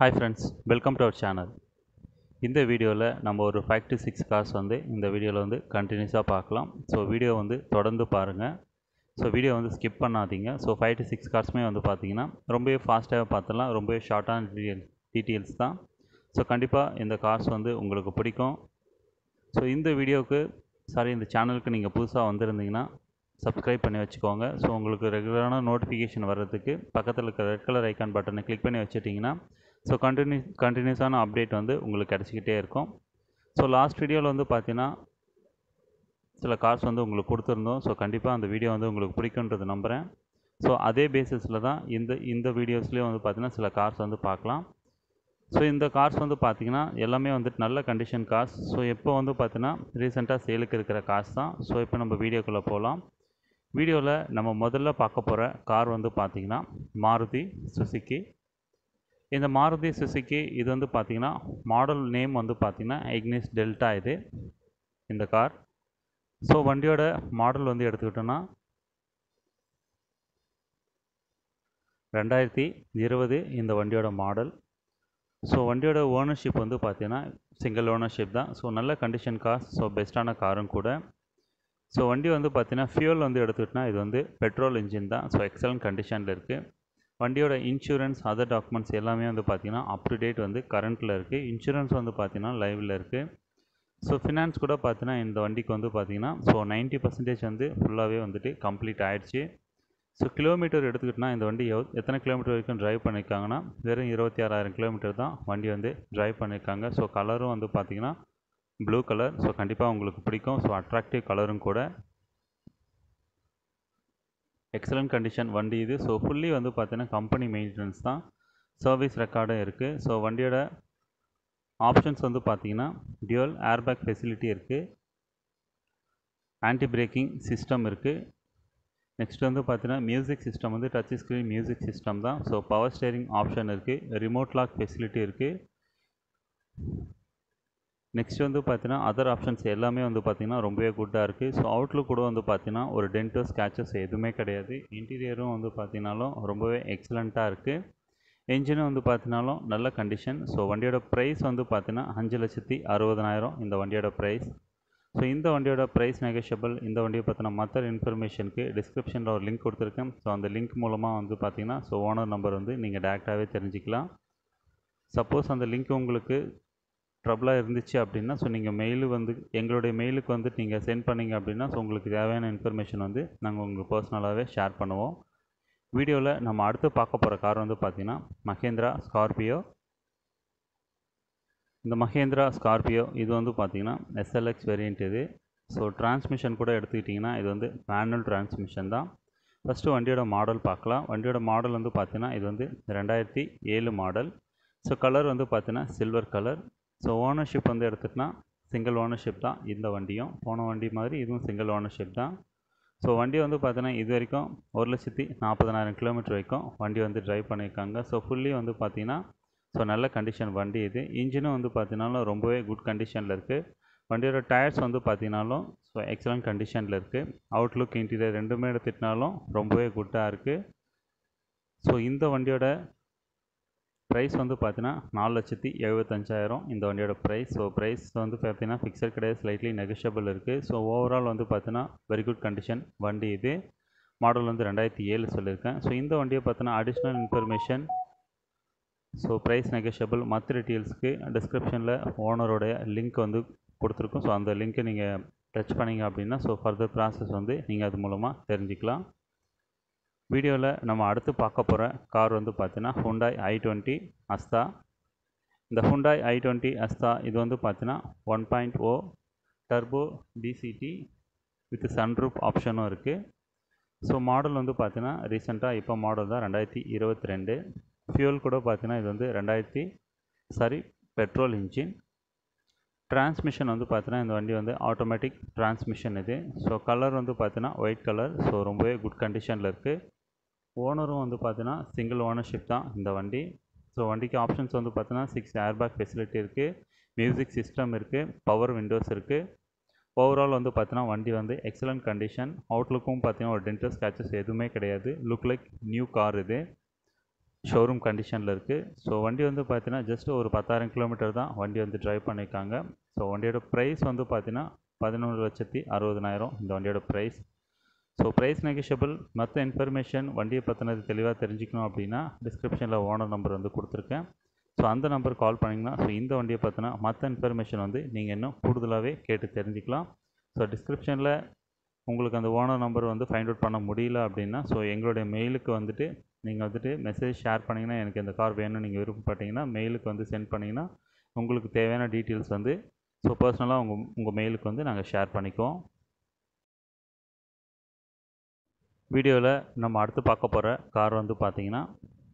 hi friends welcome to our channel இந்த வீடியோவில் நம்ம ஒரு ஃபைவ் டு சிக்ஸ் கார்ஸ் வந்து இந்த வீடியோவில் வந்து கண்டினியூஸாக பார்க்கலாம் ஸோ வீடியோ வந்து தொடர்ந்து பாருங்கள் ஸோ வீடியோ வந்து ஸ்கிப் பண்ணாதீங்க ஸோ ஃபைவ் டு சிக்ஸ் கார்ஸுமே வந்து பார்த்தீங்கன்னா ரொம்பவே ஃபாஸ்ட்டாக பார்த்துலாம் ரொம்பவே ஷார்ட்டான டீட்டெயில் டீட்டெயில்ஸ் தான் ஸோ கண்டிப்பாக இந்த கார்ஸ் வந்து உங்களுக்கு பிடிக்கும் ஸோ இந்த வீடியோவுக்கு சாரி இந்த சேனலுக்கு நீங்கள் புதுசாக வந்திருந்தீங்கன்னா சப்ஸ்கிரைப் பண்ணி வச்சுக்கோங்க ஸோ உங்களுக்கு ரெகுலரான நோட்டிஃபிகேஷன் வர்றதுக்கு பக்கத்தில் இருக்க ரெட் கலர் ஐக்கான் பட்டனை கிளிக் பண்ணி வச்சுட்டிங்கன்னா ஸோ கண்டினியூ கண்டினியூஸான அப்டேட் வந்து உங்களுக்கு கிடச்சிக்கிட்டே இருக்கும் ஸோ லாஸ்ட் வீடியோவில் வந்து பார்த்தீங்கன்னா சில கார்ஸ் வந்து உங்களுக்கு கொடுத்துருந்தோம் ஸோ கண்டிப்பாக அந்த வீடியோ வந்து உங்களுக்கு பிடிக்குன்றது நம்புகிறேன் ஸோ அதே பேசிஸில் தான் இந்த இந்த வீடியோஸ்லேயும் வந்து பார்த்தீங்கன்னா சில கார்ஸ் வந்து பார்க்கலாம் ஸோ இந்த கார்ஸ் வந்து பார்த்திங்கன்னா எல்லாமே வந்துட்டு நல்ல கண்டிஷன் கார்ஸ் ஸோ எப்போ வந்து பார்த்தீங்கன்னா ரீசெண்டாக சேலுக்கு இருக்கிற கார்ஸ் தான் ஸோ இப்போ நம்ம வீடியோக்குள்ளே போகலாம் வீடியோவில் நம்ம முதல்ல பார்க்க போகிற கார் வந்து பார்த்திங்கன்னா மாருதி சுசுக்கி இந்த மாருதி சுசுக்கி இது வந்து பார்த்திங்கன்னா மாடல் நேம் வந்து பார்த்திங்கன்னா எக்னிஸ் டெல்டா இது இந்த கார் ஸோ வண்டியோட மாடல் வந்து எடுத்துக்கிட்டோன்னா ரெண்டாயிரத்தி இருபது இந்த வண்டியோட மாடல் ஸோ வண்டியோட ஓனர்ஷிப் வந்து பார்த்தீங்கன்னா சிங்கிள் ஓனர்ஷிப் தான் ஸோ நல்ல கண்டிஷன் கார் ஸோ பெஸ்ட்டான காரும் கூட ஸோ வண்டி வந்து பார்த்தீங்கன்னா ஃபியூல் வந்து எடுத்துக்கிட்டோன்னா இது வந்து பெட்ரோல் இன்ஜின் தான் ஸோ எக்ஸலண்ட் கண்டிஷனில் இருக்குது வண்டியோட இன்சூரன்ஸ் அதர் டாக்குமெண்ட்ஸ் எல்லாமே வந்து பார்த்திங்கன்னா அப் டு டேட் வந்து கரண்ட்டில் இருக்குது இன்சூரன்ஸ் வந்து பார்த்திங்கன்னா லைவில் இருக்குது ஸோ ஃபினான்ஸ் கூட பார்த்தீங்கன்னா இந்த வண்டிக்கு வந்து பார்த்திங்கன்னா ஸோ நைன்ட்டி பர்சன்டேஜ் வந்து ஃபுல்லாகவே வந்துட்டு கம்ப்ளீட் ஆகிடுச்சு ஸோ கிலோமீட்டர் எடுத்துக்கிட்டோன்னா இந்த வண்டி எவ் எத்தனை கிலோமீட்டர் வரைக்கும் ட்ரைவ் பண்ணியிருக்காங்கன்னா வெறும் இருபத்தி ஆறாயிரம் கிலோமீட்டர் தான் வண்டி வந்து ட்ரைவ் பண்ணியிருக்காங்க ஸோ கலரும் வந்து பார்த்திங்கன்னா ப்ளூ கலர் ஸோ கண்டிப்பாக உங்களுக்கு பிடிக்கும் ஸோ அட்ராக்டிவ் கலரும் கூட எக்ஸலண்ட் கண்டிஷன் வண்டி இது ஸோ ஃபுல்லி வந்து பார்த்தீங்கன்னா கம்பெனி மெயின்டெனன்ஸ் தான் சர்வீஸ் ரெக்கார்டும் இருக்குது ஸோ வண்டியோட ஆப்ஷன்ஸ் வந்து பார்த்தீங்கன்னா டியூவல் ஏர்பேக் ஃபெசிலிட்டி இருக்குது ஆன்டி பிரேக்கிங் சிஸ்டம் இருக்குது நெக்ஸ்ட் வந்து பார்த்தீங்கன்னா மியூசிக் சிஸ்டம் வந்து டச் ஸ்க்ரீன் மியூசிக் சிஸ்டம் தான் ஸோ பவர் ஸ்டேரிங் ஆப்ஷன் இருக்குது ரிமோட் லாக் ஃபெசிலிட்டி இருக்குது நெக்ஸ்ட் வந்து பார்த்தீங்கன்னா அதர் ஆப்ஷன்ஸ் எல்லாமே வந்து பார்த்திங்கன்னா ரொம்பவே குட்டாக இருக்குது ஸோ அவுட்லுக் கூட வந்து பார்த்தீங்கன்னா ஒரு டென்டோ ஸ்கேச்சஸ் எதுவுமே கிடையாது இன்டீரியரும் வந்து பார்த்தீங்கனாலும் ரொம்பவே எக்ஸலண்ட்டாக இருக்குது என்ஜினும் வந்து பார்த்தினாலும் நல்ல கண்டிஷன் ஸோ வண்டியோட ப்ரைஸ் வந்து பார்த்தீங்கன்னா அஞ்சு லட்சத்தி அறுபதனாயிரம் இந்த வண்டியோட ப்ரைஸ் ஸோ இந்த வண்டியோட ப்ரைஸ் நெகோஷியபிள் இந்த வண்டியை பற்றின மற்ற இன்ஃபர்மேஷனுக்கு டிஸ்கிரிப்ஷனில் ஒரு லிங்க் கொடுத்துருக்கேன் ஸோ அந்த லிங்க் மூலமாக வந்து பார்த்தீங்கன்னா ஸோ ஓனர் நம்பர் வந்து நீங்கள் டேரெக்டாகவே தெரிஞ்சுக்கலாம் சப்போஸ் அந்த லிங்க் உங்களுக்கு ட்ரபிளாக இருந்துச்சு அப்படின்னா ஸோ நீங்கள் மெயிலு வந்து எங்களுடைய மெயிலுக்கு வந்து நீங்கள் சென்ட் பண்ணிங்க அப்படின்னா ஸோ உங்களுக்கு தேவையான இன்ஃபர்மேஷன் வந்து நாங்கள் உங்களுக்கு பர்சனலாகவே ஷேர் பண்ணுவோம் வீடியோவில் நம்ம அடுத்து பார்க்க போகிற கார் வந்து பார்த்திங்கன்னா மகேந்திரா ஸ்கார்பியோ இந்த மகேந்திரா ஸ்கார்பியோ இது வந்து பார்த்திங்கன்னா எஸ்எல்எக்ஸ் வேரியண்ட் இது ஸோ டிரான்ஸ்மிஷன் கூட எடுத்துக்கிட்டிங்கன்னா இது வந்து மேனுவல் டிரான்ஸ்மிஷன் தான் ஃபஸ்ட்டு வண்டியோட மாடல் பார்க்கலாம் வண்டியோட மாடல் வந்து பார்த்திங்கன்னா இது வந்து ரெண்டாயிரத்தி ஏழு மாடல் ஸோ கலர் வந்து பார்த்திங்கன்னா சில்வர் கலர் ஸோ ஓனர்ஷிப் வந்து எடுத்துகிட்டனா சிங்கிள் ஓனர்ஷிப் தான் இந்த வண்டியும் போன வண்டி மாதிரி இதுவும் சிங்கிள் ஓனர்ஷிப் தான் ஸோ வண்டி வந்து பார்த்தீங்கன்னா இது வரைக்கும் ஒரு லட்சத்தி நாற்பதனாயிரம் கிலோமீட்டர் வரைக்கும் வண்டி வந்து ட்ரைவ் பண்ணியிருக்காங்க ஸோ ஃபுல்லி வந்து பார்த்திங்கன்னா ஸோ நல்ல கண்டிஷன் வண்டி இது இன்ஜினும் வந்து பார்த்தீங்கன்னாலும் ரொம்பவே குட் கண்டிஷனில் இருக்குது வண்டியோட டயர்ஸ் வந்து பார்த்தீங்கன்னாலும் ஸோ எக்ஸலண்ட் கண்டிஷனில் இருக்குது அவுட்லுக் இன்டீரியர் ரெண்டுமே எடுத்துகிட்டனாலும் ரொம்பவே குட்டாக இருக்குது ஸோ இந்த வண்டியோட ப்ரைஸ் வந்து பார்த்தீங்கன்னா நாலு லட்சத்தி எழுபத்தஞ்சாயிரம் இந்த வண்டியோட ப்ரைஸ் ஸோ ப்ரைஸ் வந்து பார்த்தீங்கன்னா ஃபிக்ஸட் கிடையாது ஸ்லைட்லி நெகஷியபிள் இருக்குது ஸோ ஓவரால் வந்து பார்த்தீங்கன்னா வெரி குட் கண்டிஷன் வண்டி இது மாடல் வந்து ரெண்டாயிரத்தி ஏழு சொல்லியிருக்கேன் ஸோ இந்த வண்டியை பார்த்தீங்கன்னா additional information so price negotiable மற்ற டீட்டெயில்ஸ்க்கு டிஸ்கிரிப்ஷனில் ஓனரோடைய லிங்க் வந்து கொடுத்துருக்கோம் ஸோ அந்த லிங்க்கை நீங்கள் டச் பண்ணிங்க அப்படின்னா ஸோ ஃபர்தர் ப்ராசஸ் வந்து நீங்கள் அது மூலமாக தெரிஞ்சுக்கலாம் வீடியோவில் நம்ம அடுத்து பார்க்க போகிற கார் வந்து பார்த்தீங்கன்னா ஹுண்டாய் ஐ டுவெண்ட்டி அஸ்தா இந்த ஹுண்டாய் ஐ டுவெண்ட்டி அஸ்தா இது வந்து பார்த்தீங்கன்னா one point O turbo DCT with sunroof ஆப்ஷனும் இருக்குது ஸோ மாடல் வந்து பார்த்தீங்கன்னா ரீசெண்டாக இப்போ மாடல் தான் ரெண்டாயிரத்தி இருபத்தி ரெண்டு ஃபியூல் கூட பார்த்தீங்கன்னா இது வந்து ரெண்டாயிரத்தி சாரி பெட்ரோல் இன்ஜின் டிரான்ஸ்மிஷன் வந்து பார்த்தீங்கன்னா இந்த வண்டி வந்து ஆட்டோமேட்டிக் டிரான்ஸ்மிஷன் இது ஸோ கலர் வந்து பார்த்தீங்கன்னா ஒயிட் கலர் ஸோ ரொம்பவே குட் கண்டிஷனில் இருக்குது ஓனரும் வந்து பார்த்தீங்கன்னா சிங்கிள் ஓனர்ஷிப் தான் இந்த வண்டி ஸோ வண்டிக்கு ஆப்ஷன்ஸ் வந்து பார்த்தீங்கன்னா சிக்ஸ் ஏர்பேக் ஃபெசிலிட்டி இருக்குது மியூசிக் சிஸ்டம் இருக்குது பவர் விண்டோஸ் இருக்குது ஓவரால் வந்து பார்த்தீங்கன்னா வண்டி வந்து எக்ஸலண்ட் கண்டிஷன் அவுட்லுக்கும் பார்த்தீங்கன்னா ஒரு டென்டல் ஸ்கேச்சஸ் எதுவுமே கிடையாது லுக் லைக் நியூ கார் இது ஷோரூம் கண்டிஷனில் இருக்குது ஸோ வண்டி வந்து பார்த்தீங்கன்னா ஜஸ்ட் ஒரு பத்தாயிரம் கிலோமீட்டர் தான் வண்டி வந்து ட்ரைவ் பண்ணியிருக்காங்க ஸோ வண்டியோட ப்ரைஸ் வந்து பார்த்தீங்கன்னா பதினொன்று லட்சத்தி அறுபதனாயிரம் இந்த வண்டியோட ப்ரைஸ் ஸோ ப்ரைஸ் நெகிஷபிள் மற்ற இன்ஃபர்மேஷன் வண்டியை பற்றினது தெளிவாக தெரிஞ்சுக்கணும் அப்படின்னா டிஸ்கிரிப்ஷனில் ஓனர் நம்பர் வந்து கொடுத்துருக்கேன் ஸோ அந்த நம்பர் கால் பண்ணிங்கன்னா ஸோ இந்த வண்டியை பற்றினா மற்ற இன்ஃபர்மேஷன் வந்து நீங்கள் இன்னும் கூடுதலாகவே கேட்டு தெரிஞ்சுக்கலாம் ஸோ டிஸ்கிரிப்ஷனில் உங்களுக்கு அந்த ஓனர் நம்பர் வந்து ஃபைண்ட் அவுட் பண்ண முடியல அப்படின்னா ஸோ எங்களுடைய மெயிலுக்கு வந்துட்டு நீங்கள் வந்துட்டு மெசேஜ் ஷேர் பண்ணிங்கன்னா எனக்கு இந்த கார் வேணும்னு நீங்கள் விருப்பப்பட்டீங்கன்னா மெயிலுக்கு வந்து சென்ட் பண்ணிங்கன்னா உங்களுக்கு தேவையான டீட்டெயில்ஸ் வந்து ஸோ பர்சனலாக உங்கள் உங்கள் மெயிலுக்கு வந்து நாங்கள் ஷேர் பண்ணிக்குவோம் வீடியோவில் நம்ம அடுத்து பார்க்க போகிற கார் வந்து பார்த்தீங்கன்னா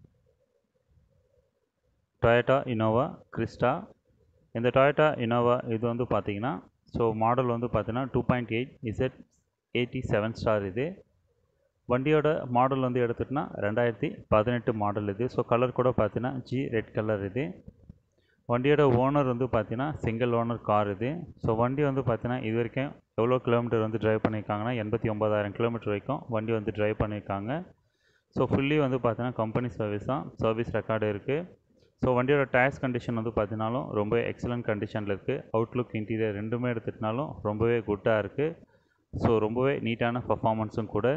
டொயட்டா இனோவா கிறிஸ்டா இந்த டொயட்டா இனோவா இது வந்து பார்த்தீங்கன்னா ஸோ மாடல் வந்து பார்த்தீங்கன்னா two point eight Z eighty seven star இது வண்டியோட மாடல் வந்து எடுத்துகிட்டோன்னா ரெண்டாயிரத்தி பதினெட்டு மாடல் இது ஸோ கலர் கூட பார்த்தீங்கன்னா ஜி ரெட் கலர் இது வண்டியோட ஓனர் வந்து பார்த்தீங்கன்னா சிங்கிள் ஓனர் கார் இது ஸோ வண்டி வந்து பார்த்தீங்கன்னா இது வரைக்கும் எவ்வளோ கிலோமீட்டர் வந்து ட்ரைவ் பண்ணியிருக்காங்கன்னா எண்பத்தி ஒம்பதாயிரம் கிலோமீட்டர் வரைக்கும் வண்டி வந்து ட்ரைவ் பண்ணியிருக்காங்க ஸோ ஃபுல்லி வந்து பார்த்தீங்கன்னா கம்பெனி சர்வீஸ் தான் சர்வீஸ் ரெக்கார்டு இருக்குது ஸோ வண்டியோட டயர்ஸ் கண்டிஷன் வந்து பார்த்தீங்கனாலும் ரொம்ப எக்ஸலண்ட் கண்டிஷனில் இருக்குது அவுட்லுக் இன்டீரியர் ரெண்டுமே எடுத்துகிட்டனாலும் ரொம்பவே குட்டாக இருக்குது ஸோ ரொம்பவே நீட்டான பர்ஃபார்மன்ஸும் கூட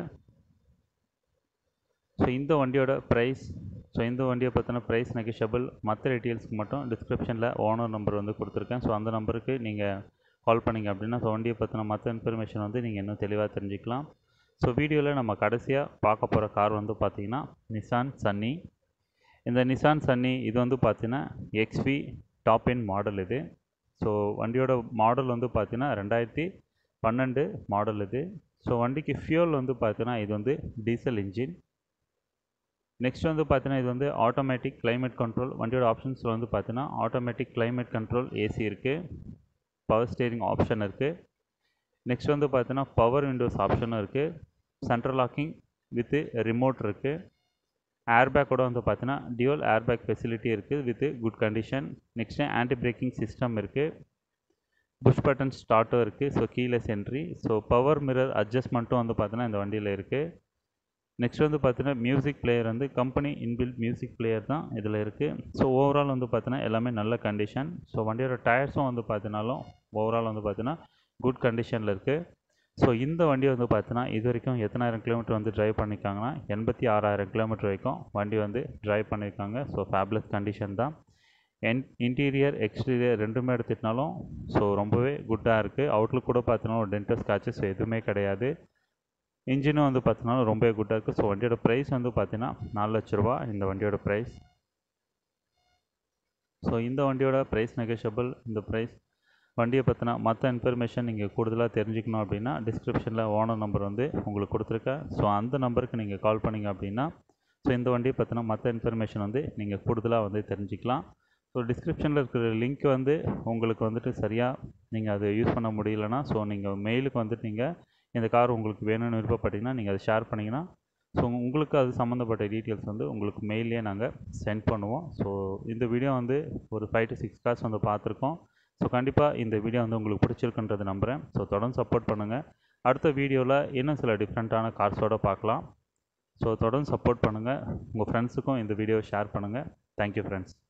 ஸோ இந்த வண்டியோட ப்ரைஸ் ஸோ இந்த வண்டியை பற்றின ப்ரைஸ் நெகிஷபிள் மற்ற டீட்டெயில்ஸ்க்கு மட்டும் டிஸ்கிரிப்ஷனில் ஓனர் நம்பர் வந்து கொடுத்துருக்கேன் ஸோ அந்த நம்பருக்கு நீங்கள் கால் பண்ணிங்க அப்படின்னா ஸோ வண்டியை பற்றின மற்ற இன்ஃபர்மேஷன் வந்து நீங்கள் இன்னும் தெளிவாக தெரிஞ்சுக்கலாம் ஸோ வீடியோவில் நம்ம கடைசியாக பார்க்க போகிற கார் வந்து பார்த்திங்கன்னா நிசான் சன்னி இந்த நிசான் சன்னி இது வந்து பார்த்தீங்கன்னா எக்ஸ்வி டாப் என் மாடல் இது ஸோ வண்டியோட மாடல் வந்து பார்த்தீங்கன்னா ரெண்டாயிரத்தி பன்னெண்டு மாடல் இது ஸோ வண்டிக்கு ஃபியூல் வந்து பார்த்தீங்கன்னா இது வந்து டீசல் இன்ஜின் நெக்ஸ்ட் வந்து பார்த்தீங்கன்னா இது வந்து ஆட்டோமேட்டிக் கிளைமேட் கண்ட்ரோல் வண்டியோட ஆப்ஷன்ஸில் வந்து பார்த்தீங்கன்னா ஆட்டோமேட்டிக் கிளைமேட் கண்ட்ரோல் ஏசி இருக்குது பவர் ஸ்டேரிங் ஆப்ஷன் இருக்குது நெக்ஸ்ட் வந்து பார்த்தீங்கன்னா பவர் விண்டோஸ் ஆப்ஷனும் இருக்குது சென்ட்ரல் லாக்கிங் வித்து ரிமோட் இருக்குது ஏர்பேக் கூட வந்து பார்த்தீங்கன்னா டியூவல் ஏர்பேக் ஃபெசிலிட்டி இருக்குது with good condition next anti braking system இருக்குது புஷ் பட்டன் ஸ்டார்ட்டும் இருக்குது so keyless entry so power mirror அட்ஜஸ்ட்மெண்ட்டும் வந்து பார்த்தீங்கன்னா இந்த வண்டியில் இருக்குது நெக்ஸ்ட் வந்து பார்த்தீங்கன்னா மியூசிக் பிளேயர் வந்து கம்பெனி இன்பில்ட் மியூசிக் பிளேயர் தான் இதில் இருக்குது ஸோ ஓவரால் வந்து பார்த்தீங்கன்னா எல்லாமே நல்ல கண்டிஷன் ஸோ வண்டியோட டயர்ஸும் வந்து பார்த்தீங்கனாலும் ஓவரால் வந்து பார்த்தீங்கன்னா குட் கண்டிஷனில் இருக்குது ஸோ இந்த வண்டி வந்து பார்த்தீங்கன்னா இது வரைக்கும் எத்தனாயிரம் கிலோமீட்டர் வந்து ட்ரைவ் பண்ணியிருக்காங்கன்னா எண்பத்தி ஆறாயிரம் கிலோமீட்டர் வரைக்கும் வண்டி வந்து ட்ரைவ் பண்ணியிருக்காங்க ஸோ ஃபேப்லஸ் கண்டிஷன் தான் என் இன்டீரியர் எக்ஸ்டீரியர் ரெண்டுமே எடுத்துட்டாலும் ஸோ ரொம்பவே குட்டாக இருக்குது அவுட்லுக் கூட பார்த்தீங்கன்னா ஒரு டென்டர் ஸ்காட்சஸ் எதுவுமே கிடையாது இன்ஜினும் வந்து பார்த்தீங்கன்னா ரொம்பவே குட்டாக இருக்குது ஸோ வண்டியோட ப்ரைஸ் வந்து பார்த்தீங்கன்னா நாலு லட்ச ரூபா இந்த வண்டியோட ப்ரைஸ் ஸோ இந்த வண்டியோட ப்ரைஸ் நெகோஷியபிள் இந்த ப்ரைஸ் வண்டியை பற்றின மற்ற இன்ஃபர்மேஷன் நீங்கள் கூடுதலாக தெரிஞ்சுக்கணும் அப்படின்னா டிஸ்கிரிப்ஷனில் ஓனர் நம்பர் வந்து உங்களுக்கு கொடுத்துருக்கேன் ஸோ அந்த நம்பருக்கு நீங்கள் கால் பண்ணிங்க அப்படின்னா ஸோ இந்த வண்டியை பற்றின மற்ற இன்ஃபர்மேஷன் வந்து நீங்கள் கூடுதலாக வந்து தெரிஞ்சுக்கலாம் ஸோ டிஸ்கிரிப்ஷனில் இருக்கிற லிங்க் வந்து உங்களுக்கு வந்துட்டு சரியாக நீங்கள் அதை யூஸ் பண்ண முடியலன்னா ஸோ நீங்கள் மெயிலுக்கு வந்துட்டு நீங்கள் இந்த கார் உங்களுக்கு வேணும்னு விருப்பப்பட்டீங்கன்னா நீங்கள் அதை ஷேர் பண்ணிங்கன்னா ஸோ உங்களுக்கு அது சம்மந்தப்பட்ட டீட்டெயில்ஸ் வந்து உங்களுக்கு மெயிலே நாங்கள் சென்ட் பண்ணுவோம் ஸோ இந்த வீடியோ வந்து ஒரு ஃபைவ் டு சிக்ஸ் கார்ஸ் வந்து பார்த்துருக்கோம் ஸோ கண்டிப்பாக இந்த வீடியோ வந்து உங்களுக்கு பிடிச்சிருக்குன்றது நம்புகிறேன் ஸோ தொடர்ந்து சப்போர்ட் பண்ணுங்கள் அடுத்த வீடியோவில் இன்னும் சில டிஃப்ரெண்ட்டான கார்ஸோடு பார்க்கலாம் ஸோ தொடர்ந்து சப்போர்ட் பண்ணுங்கள் உங்கள் ஃப்ரெண்ட்ஸுக்கும் இந்த வீடியோவை ஷேர் பண்ணுங்கள் தேங்க்யூ ஃப்ரெண்ட்ஸ்